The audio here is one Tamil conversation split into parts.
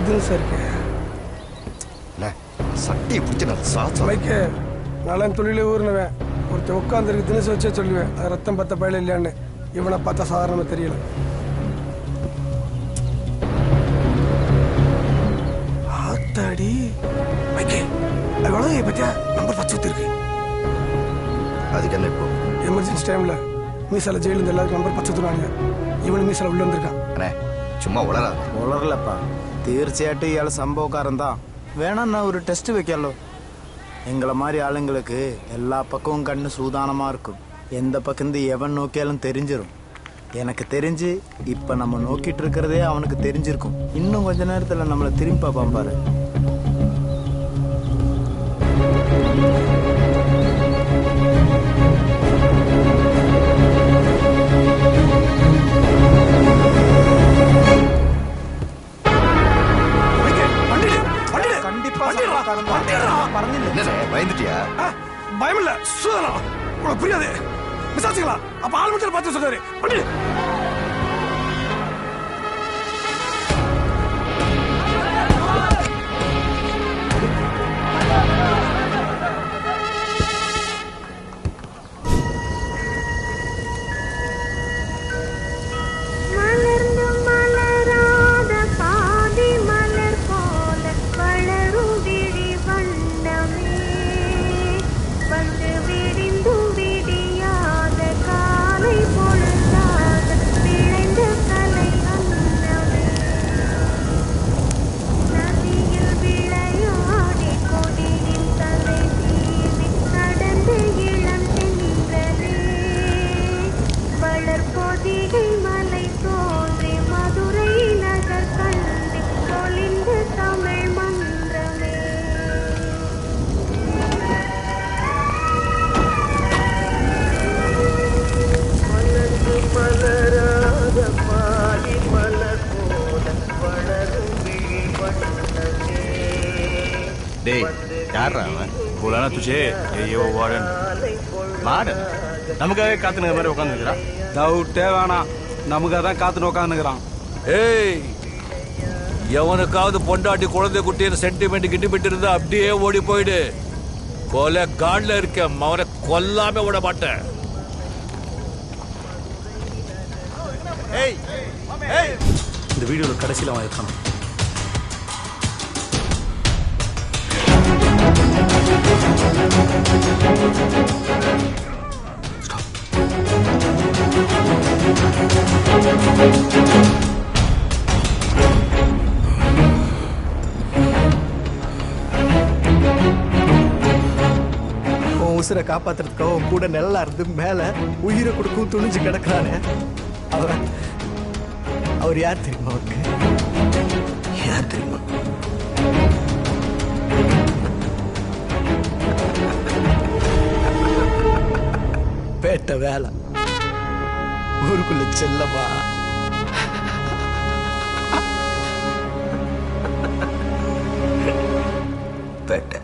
தினசா இருக்கு அண்ணே சட்டியை பிடிச்சி நான் சாச்சா மைக்கு நலன் தொழிலே ஊர்னவன் ஒருத்தன் உட்காந்துருக்கு தினசு வச்சே சொல்லுவேன் அது ரத்தம் பத்த பயில இல்லையான்னு இவனை பார்த்தா சாதாரணமா தெரியல ஆத்தாடி மைக்கே எவ்வளோ பத்தியா நம்பர் பத்து இருக்கு அதுக்கு என்ன இப்போ எமர்ஜென்சி டைம்ல மீசால ஜெயில இருந்து எல்லாருக்கும் நம்பர் பத்து தூரானுங்க இவனு மீசால உள்ள வந்திருக்கான் அண்ணே சும்மா உளராத ഉളറില്ലപ്പാ തീർച്ചയായിട്ടും ഇയാൾ സംഭവക്കാരൻ താ വേണമെന്നാ ஒரு டெஸ்ட் வைக்கலோ எங்களை மாதிரி ஆளுங்களுக்கு எல்லா பக்கமும் கண்ணு சூதானமா இருக்கும் எந்த பக்கம் எவன் நோக்கியாலும் தெரிஞ்சிரும் எனக்கு தெரிஞ்சு இப்ப நம்ம நோக்கிட்டு இருக்கிறதே அவனுக்கு தெரிஞ்சிருக்கும் இன்னும் கொஞ்ச நேரத்துல நம்மளை திரும்பி பார்ப்பான் பாரு கண்டிப்பா പറഞ്ഞില്ലേ என்ன பயந்துட்டியா பயம் இல்ல சுதனா உனக்கு புரியாது விசாரிச்சுக்கலாம் அப்ப ஆள் மட்டும் பார்த்து சொன்னாரு பண்ணி மலர்ந்து மலராத பாதி மலர் போல வளரும் விழி வண்ணமே வந்து விடிந்து விடியாத காலை பொழுதாக விளைந்த கலை அன்னமே நதியில் விளையாடி கொடியின் தலை தீவி நடந்த இளம் தென்றலே வளர்பொதிகை மலை தோன்றி மதுரை நகர் கண்டு பொலிந்து தமிழ் மன்றமே மலர்ந்து மலராத பாடி மலர் போல வளரும் விழி வண்ணமே டேய் யாரா அவன் बोला ना तुझे ये ये वो वार्डन வார்டன் நமக்காக காத்து நிக்கிற மாதிரி உட்காந்துருக்கிறான் டவுட்டே வேணாம் நமக்கு அதான் காத்து உட்காந்துக்கிறான் ஏய் எவனுக்காவது பொண்டாட்டி குழந்தை குட்டின்னு சென்டிமெண்ட் கிட்டிமெண்ட் இருந்தா அப்படியே ஓடி போயிடு கொலை காட்ல இருக்க அவனை கொல்லாம விட மாட்டேன் இந்த வீடியோவில் கடைசியில் அவன் இருக்கான் உன் உசுரை காப்பாத்துறதுக்காக உன் கூட நல்லா இருந்து மேல உயிரை கொடுக்கும் துணிஞ்சு கிடக்குறானே அவர் அவர் யார் தெரியுமா அவருக்கு யார் தெரியுமா பேட்ட வேலை ஊருக்குள்ள செல்லமா பேட்டை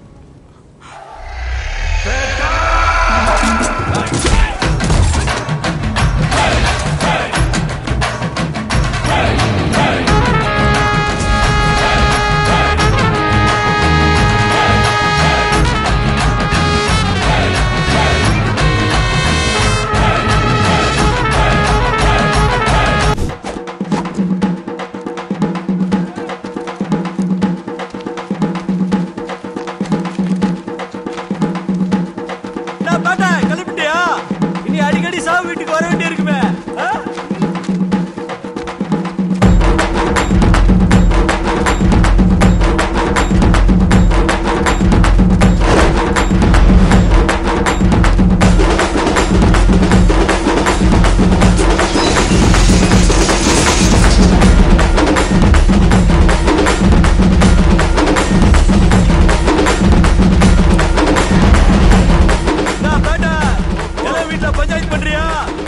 கிளம்பிட்டியா இனி அடிக்கடி சாவு வீட்டுக்கு வர வேண்டிய இருக்குமே வீட்டுல பஞ்சாயத்து பண்றியா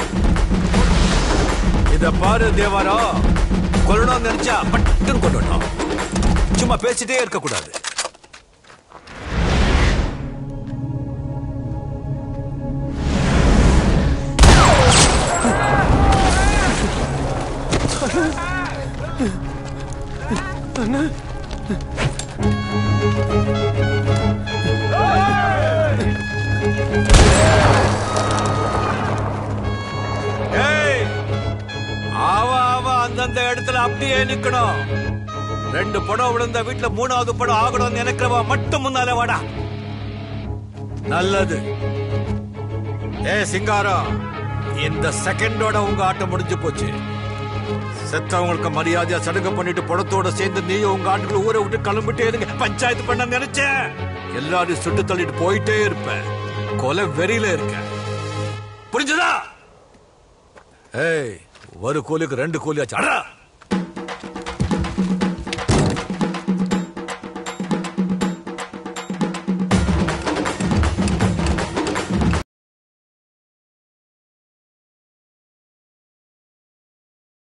இத பாரு தேவாரா கொல்லணும்னு நினைச்சா பட்டுன்னு கொல்லணும் சும்மா பேசிட்டே இருக்க கூடாது அண்ணா இடத்துல அப்படியே நிக்கணும் ரெண்டு படம் விழுந்த வீட்டுல மூணாவது படம் ஆகணும்னு நினைக்கிறவா மட்டும் முன்னால வாடா நல்லது ஏ சிங்காரம் இந்த செகண்டோட உங்க ஆட்டம் முடிஞ்சு போச்சு செத்தவங்களுக்கு மரியாதையா சடங்கு பண்ணிட்டு படத்தோட சேர்ந்து நீயும் உங்க ஆட்கள் ஊரை விட்டு கிளம்பிட்டே இருங்க பஞ்சாயத்து பண்ண நினைச்சேன் எல்லாரையும் சுட்டு தள்ளிட்டு போயிட்டே இருப்ப கொலை வெறியில இருக்க புரிஞ்சுதா ஏய் ஒரு கூலிக்கு ரெண்டு கூலியாச்சு அடா